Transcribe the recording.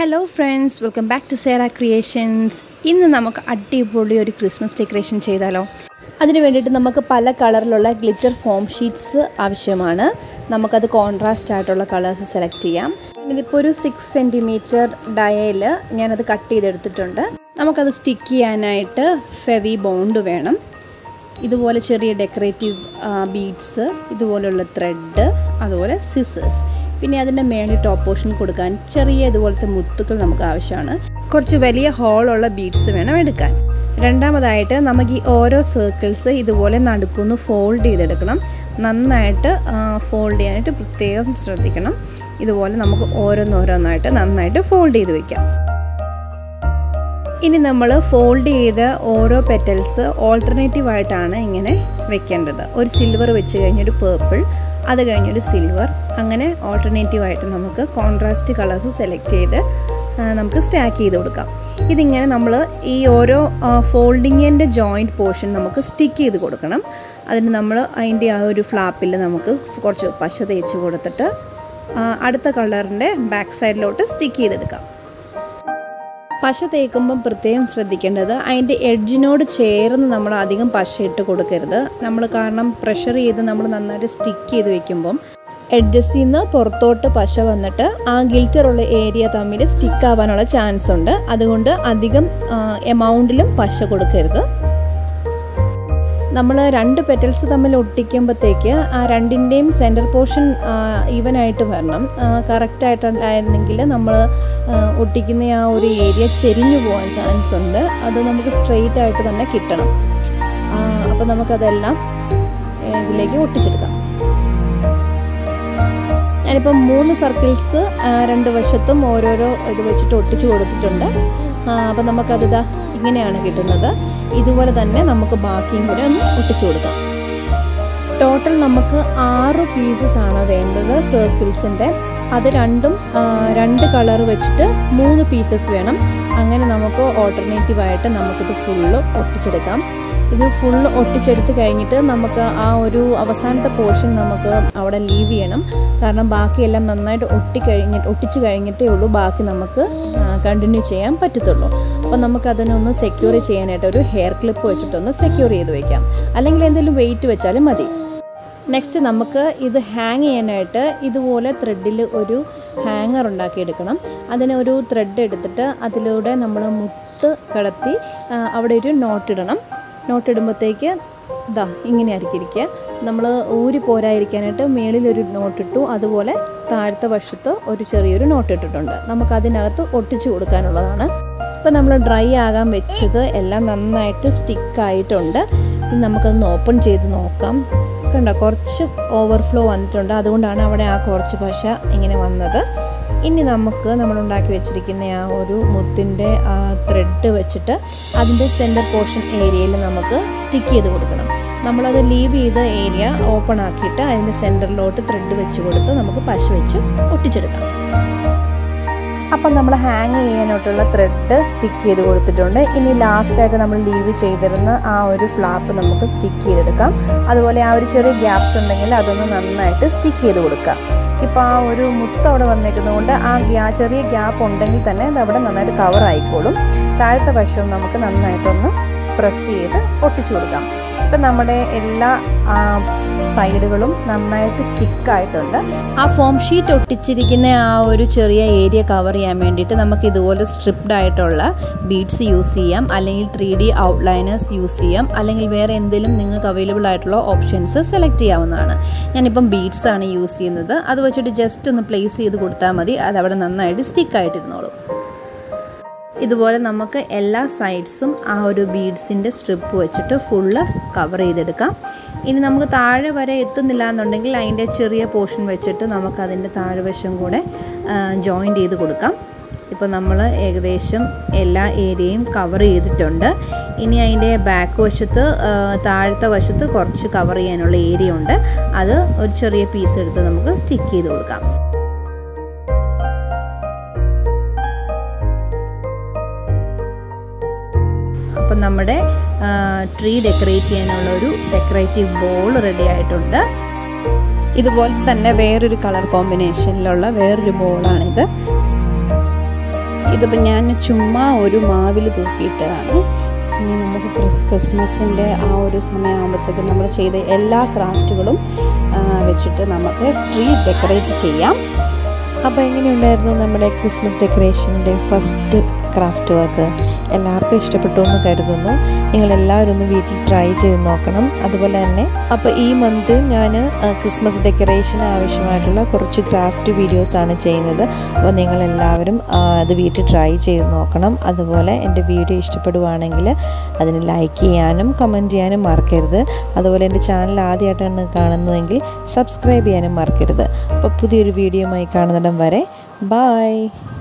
hello friends welcome back to Sera creations ഇന്ന് നമുക്ക് അടിപൊളി ഒരു ക്രിസ്മസ് ഡെക്കറേഷൻ ചെയ്താലോ അതിന് വേണ്ടിയിട്ട് നമുക്ക് പല കളറിലുള്ള ഗ്ലിറ്റർ ഫോം ഷീറ്റ്സ് ആവശ്യമാണ് നമുക്കത് കോൺട്രാസ്റ്റ് ആയിട്ടുള്ള കളേഴ്സ് സെലക്ട് ചെയ്യാം ഇതിപ്പോൾ ഒരു സിക്സ് സെൻറ്റിമീറ്റർ ഡയയിൽ ഞാനത് കട്ട് ചെയ്തെടുത്തിട്ടുണ്ട് നമുക്കത് സ്റ്റിക്ക് ചെയ്യാനായിട്ട് ഫെവി ബോണ്ട് വേണം ഇതുപോലെ ചെറിയ ഡെക്കറേറ്റീവ് ബീഡ്സ് ഇതുപോലുള്ള ത്രെഡ് അതുപോലെ സിസേഴ്സ് പിന്നെ അതിൻ്റെ മേളിൽ ടോപ്പ് പോർഷൻ കൊടുക്കാൻ ചെറിയ ഇതുപോലത്തെ മുത്തുകൾ നമുക്ക് ആവശ്യമാണ് കുറച്ച് വലിയ ഹോളുള്ള ബീഡ്സ് വേണം എടുക്കാൻ രണ്ടാമതായിട്ട് നമുക്ക് ഈ ഓരോ സർക്കിൾസ് ഇതുപോലെ നടുക്കുന്ന് ഫോൾഡ് ചെയ്തെടുക്കണം നന്നായിട്ട് ഫോൾഡ് ചെയ്യാനായിട്ട് പ്രത്യേകം ശ്രദ്ധിക്കണം ഇതുപോലെ നമുക്ക് ഓരോന്നോരോന്നായിട്ട് നന്നായിട്ട് ഫോൾഡ് ചെയ്ത് വയ്ക്കാം ഇനി നമ്മൾ ഫോൾഡ് ചെയ്ത ഓരോ പെറ്റൽസ് ഓൾട്ടർനേറ്റീവ് ആയിട്ടാണ് ഇങ്ങനെ വെക്കേണ്ടത് ഒരു സിൽവർ വെച്ച് കഴിഞ്ഞൊരു പേർപ്പിൾ അത് കഴിഞ്ഞൊരു സിൽവർ അങ്ങനെ ഓൾട്ടർനേറ്റീവ് ആയിട്ട് നമുക്ക് കോൺട്രാസ്റ്റ് കളേഴ്സ് സെലക്ട് ചെയ്ത് നമുക്ക് സ്റ്റാക്ക് ചെയ്ത് കൊടുക്കാം ഇതിങ്ങനെ നമ്മൾ ഈ ഓരോ ഫോൾഡിങ്ങിൻ്റെ ജോയിൻറ്റ് പോർഷൻ നമുക്ക് സ്റ്റിക്ക് ചെയ്ത് കൊടുക്കണം അതിന് നമ്മൾ അതിൻ്റെ ആ ഒരു ഫ്ലാപ്പിൽ നമുക്ക് കുറച്ച് പശ തേച്ച് കൊടുത്തിട്ട് അടുത്ത കളറിൻ്റെ ബാക്ക് സൈഡിലോട്ട് സ്റ്റിക്ക് ചെയ്തെടുക്കാം പശ തേക്കുമ്പം പ്രത്യേകം ശ്രദ്ധിക്കേണ്ടത് അതിൻ്റെ എഡ്ജിനോട് ചേർന്ന് നമ്മൾ അധികം പശ ഇട്ട് കൊടുക്കരുത് നമ്മൾ കാരണം പ്രഷർ ചെയ്ത് നമ്മൾ നന്നായിട്ട് സ്റ്റിക്ക് ചെയ്ത് വെക്കുമ്പം എഡ്ജസിൽ നിന്ന് പുറത്തോട്ട് പശ വന്നിട്ട് ആ ഗിൽറ്ററുള്ള ഏരിയ തമ്മിൽ സ്റ്റിക്ക് ആവാനുള്ള ചാൻസ് ഉണ്ട് അതുകൊണ്ട് അധികം എമൗണ്ടിലും പശ കൊടുക്കരുത് നമ്മൾ രണ്ട് പെറ്റൽസ് തമ്മിൽ ഒട്ടിക്കുമ്പോഴത്തേക്ക് ആ രണ്ടിൻ്റെയും സെൻറ്റർ പോർഷൻ ഈവനായിട്ട് വരണം കറക്റ്റായിട്ടുണ്ടായിരുന്നെങ്കിൽ നമ്മൾ ഒട്ടിക്കുന്ന ആ ഒരു ഏരിയ ചെരിഞ്ഞു പോകാൻ ചാൻസ് ഉണ്ട് അത് നമുക്ക് സ്ട്രെയിറ്റ് ആയിട്ട് തന്നെ കിട്ടണം അപ്പോൾ നമുക്കതെല്ലാം ഇതിലേക്ക് ഒട്ടിച്ചെടുക്കാം ഞാനിപ്പം മൂന്ന് സർക്കിൾസ് രണ്ട് വശത്തും ഓരോരോ ഇത് വെച്ചിട്ട് ഒട്ടിച്ചു കൊടുത്തിട്ടുണ്ട് അപ്പം നമുക്കതിതാ ഇങ്ങനെയാണ് കിട്ടുന്നത് ഇതുപോലെ തന്നെ നമുക്ക് ബാക്കിയും കൂടെ ഒന്ന് ഒട്ടിച്ചു കൊടുക്കാം ടോട്ടൽ നമുക്ക് ആറ് പീസസ് ആണ് വേണ്ടത് സർക്കിൾസിൻ്റെ അത് രണ്ടും രണ്ട് കളർ വെച്ചിട്ട് മൂന്ന് പീസസ് വേണം അങ്ങനെ നമുക്ക് ഓൾട്ടർനേറ്റീവായിട്ട് നമുക്കിത് ഫുള്ള് ഒട്ടിച്ചെടുക്കാം ഇത് ഫുള്ള് ഒട്ടിച്ചെടുത്ത് കഴിഞ്ഞിട്ട് നമുക്ക് ആ ഒരു അവസാനത്തെ പോർഷൻ നമുക്ക് അവിടെ ലീവ് ചെയ്യണം കാരണം ബാക്കിയെല്ലാം നന്നായിട്ട് ഒട്ടി കഴിഞ്ഞിട്ട് ഒട്ടിച്ച് കഴിഞ്ഞിട്ടേ ഉള്ളൂ ബാക്കി നമുക്ക് കണ്ടിന്യൂ ചെയ്യാൻ പറ്റത്തുള്ളൂ അപ്പോൾ നമുക്ക് അതിനൊന്ന് സെക്യൂർ ചെയ്യാനായിട്ട് ഒരു ഹെയർ ക്ലിപ്പ് വെച്ചിട്ടൊന്ന് സെക്യൂർ ചെയ്ത് വയ്ക്കാം അല്ലെങ്കിൽ എന്തെങ്കിലും വെയിറ്റ് വെച്ചാലും മതി നെക്സ്റ്റ് നമുക്ക് ഇത് ഹാങ് ചെയ്യാനായിട്ട് ഇതുപോലെ ത്രെഡിൽ ഒരു ഹാങ്ങർ ഉണ്ടാക്കിയെടുക്കണം അതിന് ഒരു ത്രെഡ് എടുത്തിട്ട് അതിലൂടെ നമ്മൾ മുത്ത് കടത്തി അവിടെ ഒരു നോട്ടിടണം നോട്ടിടുമ്പോഴത്തേക്ക് ഇതാ ഇങ്ങനെ ആയിരിക്കും ഇരിക്കുക നമ്മൾ ഊരി പോരായിരിക്കാനായിട്ട് മേളിലൊരു നോട്ടിട്ടു അതുപോലെ താഴത്തെ വശത്ത് ഒരു ചെറിയൊരു നോട്ട് ഇട്ടിട്ടുണ്ട് നമുക്ക് അതിനകത്ത് ഒട്ടിച്ചു കൊടുക്കാനുള്ളതാണ് ഇപ്പം നമ്മൾ ഡ്രൈ ആകാൻ വെച്ചത് എല്ലാം നന്നായിട്ട് സ്റ്റിക്കായിട്ടുണ്ട് ഇനി നമുക്കതൊന്ന് ഓപ്പൺ ചെയ്ത് നോക്കാം കണ്ടോ കുറച്ച് ഓവർഫ്ലോ വന്നിട്ടുണ്ട് അതുകൊണ്ടാണ് അവിടെ ആ കുറച്ച് പശ ഇങ്ങനെ വന്നത് ഇനി നമുക്ക് നമ്മൾ ഉണ്ടാക്കി വെച്ചിരിക്കുന്ന ആ ഒരു മുത്തിൻ്റെ ആ ത്രെഡ് വെച്ചിട്ട് അതിൻ്റെ സെൻറ്റർ പോർഷൻ ഏരിയയിൽ നമുക്ക് സ്റ്റിക്ക് ചെയ്ത് കൊടുക്കണം നമ്മളത് ലീവ് ചെയ്ത ഏരിയ ഓപ്പൺ ആക്കിയിട്ട് അതിൻ്റെ സെൻറ്ററിലോട്ട് ത്രെഡ് വെച്ച് കൊടുത്ത് നമുക്ക് പശ വെച്ച് ഒട്ടിച്ചെടുക്കാം അപ്പം നമ്മൾ ഹാങ് ചെയ്യാനായിട്ടുള്ള ത്രെഡ് സ്റ്റിക്ക് ചെയ്ത് കൊടുത്തിട്ടുണ്ട് ഇനി ലാസ്റ്റായിട്ട് നമ്മൾ ലീവ് ചെയ്തിരുന്ന ആ ഒരു ഫ്ലാപ്പ് നമുക്ക് സ്റ്റിക്ക് ചെയ്തെടുക്കാം അതുപോലെ ആ ഒരു ചെറിയ ഗ്യാപ്സ് ഉണ്ടെങ്കിൽ അതൊന്ന് നന്നായിട്ട് സ്റ്റിക്ക് ചെയ്ത് കൊടുക്കുക ഇപ്പോൾ ആ ഒരു മുത്ത് അവിടെ വന്നേക്കുന്നതുകൊണ്ട് ആ ഗ്യാ ചെറിയ ഗ്യാപ്പ് ഉണ്ടെങ്കിൽ തന്നെ അത് അവിടെ നന്നായിട്ട് കവർ ആയിക്കോളും താഴത്തെ വശവും നമുക്ക് നന്നായിട്ടൊന്ന് പ്രസ് ചെയ്ത് ഒട്ടിച്ചു കൊടുക്കാം ഇപ്പം നമ്മുടെ എല്ലാ സൈഡുകളും നന്നായിട്ട് സ്റ്റിക്കായിട്ടുണ്ട് ആ ഫോം ഷീറ്റ് ഒട്ടിച്ചിരിക്കുന്ന ആ ഒരു ചെറിയ ഏരിയ കവർ ചെയ്യാൻ വേണ്ടിയിട്ട് നമുക്ക് ഇതുപോലെ സ്ട്രിപ്ഡ് ആയിട്ടുള്ള ബീഡ്സ് യൂസ് ചെയ്യാം അല്ലെങ്കിൽ ത്രീ ഡി ഔട്ട്ലൈനേഴ്സ് യൂസ് ചെയ്യാം അല്ലെങ്കിൽ വേറെ എന്തെങ്കിലും നിങ്ങൾക്ക് അവൈലബിൾ ആയിട്ടുള്ള ഓപ്ഷൻസ് സെലക്ട് ചെയ്യാവുന്നതാണ് ഞാനിപ്പം ബീഡ്സ് ആണ് യൂസ് ചെയ്യുന്നത് അത് വെച്ചിട്ട് ജസ്റ്റ് ഒന്ന് പ്ലേസ് ചെയ്ത് കൊടുത്താൽ മതി അത് അവിടെ നന്നായിട്ട് സ്റ്റിക്കായിട്ടിരുന്നോളും ഇതുപോലെ നമുക്ക് എല്ലാ സൈഡ്സും ആ ഒരു ബീഡ്സിൻ്റെ സ്ട്രിപ്പ് വെച്ചിട്ട് ഫുള്ള് കവർ ചെയ്തെടുക്കാം ഇനി നമുക്ക് താഴെ വരെ എത്തുന്നില്ല എന്നുണ്ടെങ്കിൽ അതിൻ്റെ ചെറിയ പോർഷൻ വെച്ചിട്ട് നമുക്ക് അതിൻ്റെ താഴ്വശം കൂടെ ജോയിൻ്റ് ചെയ്ത് കൊടുക്കാം ഇപ്പോൾ നമ്മൾ ഏകദേശം എല്ലാ ഏരിയയും കവർ ചെയ്തിട്ടുണ്ട് ഇനി അതിൻ്റെ ബാക്ക് വശത്ത് താഴത്തെ വശത്ത് കുറച്ച് കവർ ചെയ്യാനുള്ള ഏരിയ ഉണ്ട് അത് ഒരു ചെറിയ പീസ് എടുത്ത് നമുക്ക് സ്റ്റിക്ക് ചെയ്ത് കൊടുക്കാം അപ്പം നമ്മുടെ ട്രീ ഡെക്കറേറ്റ് ചെയ്യാനുള്ള ഒരു ഡെക്കറേറ്റീവ് ബോൾ റെഡി ആയിട്ടുണ്ട് ഇതുപോലെ തന്നെ വേറൊരു കളർ കോമ്പിനേഷനിലുള്ള വേറൊരു ബോളാണിത് ഇതിപ്പോൾ ഞാൻ ചുമ്മാ ഒരു മാവിൽ തൂക്കിയിട്ടതാണ് ഇനി നമുക്ക് ക്രി- ക്രിസ്മസിൻ്റെ ആ ഒരു സമയമാകുമ്പോഴത്തേക്കും നമ്മൾ ചെയ്ത എല്ലാ ക്രാഫ്റ്റുകളും ആ, വെച്ചിട്ട് നമുക്ക് ട്രീ ഡെക്കറേറ്റ് ചെയ്യാം അപ്പോൾ എങ്ങനെയുണ്ടായിരുന്നു നമ്മുടെ ക്രിസ്മസ് ഡെക്കറേഷൻ്റെ ഫസ്റ്റ് ക്രാഫ്റ്റ് വർക്ക് എല്ലാവർക്കും ഇഷ്ടപ്പെട്ടു എന്ന് കരുതുന്നു നിങ്ങളെല്ലാവരും ഒന്ന് വീട്ടിൽ ട്രൈ ചെയ്ത് നോക്കണം അതുപോലെ തന്നെ അപ്പോൾ ഈ മന്ത് ഞാൻ ക്രിസ്മസ് ഡെക്കറേഷന് ആവശ്യമായിട്ടുള്ള കുറച്ച് ക്രാഫ്റ്റ് വീഡിയോസാണ് ചെയ്യുന്നത് അപ്പോൾ നിങ്ങളെല്ലാവരും ആ, അത് വീട്ടിൽ ട്രൈ ചെയ്ത് നോക്കണം അതുപോലെ എൻ്റെ വീഡിയോ ഇഷ്ടപ്പെടുവാണെങ്കിൽ അതിന് ലൈക്ക് ചെയ്യാനും കമൻറ്റ് ചെയ്യാനും മറക്കരുത് അതുപോലെ എൻ്റെ ചാനൽ ആദ്യമായിട്ടാണ് കാണുന്നതെങ്കിൽ സബ്സ്ക്രൈബ് ചെയ്യാനും മറക്കരുത് അപ്പോൾ പുതിയൊരു വീഡിയോയുമായി കാണുന്നിടം വരെ ബായ്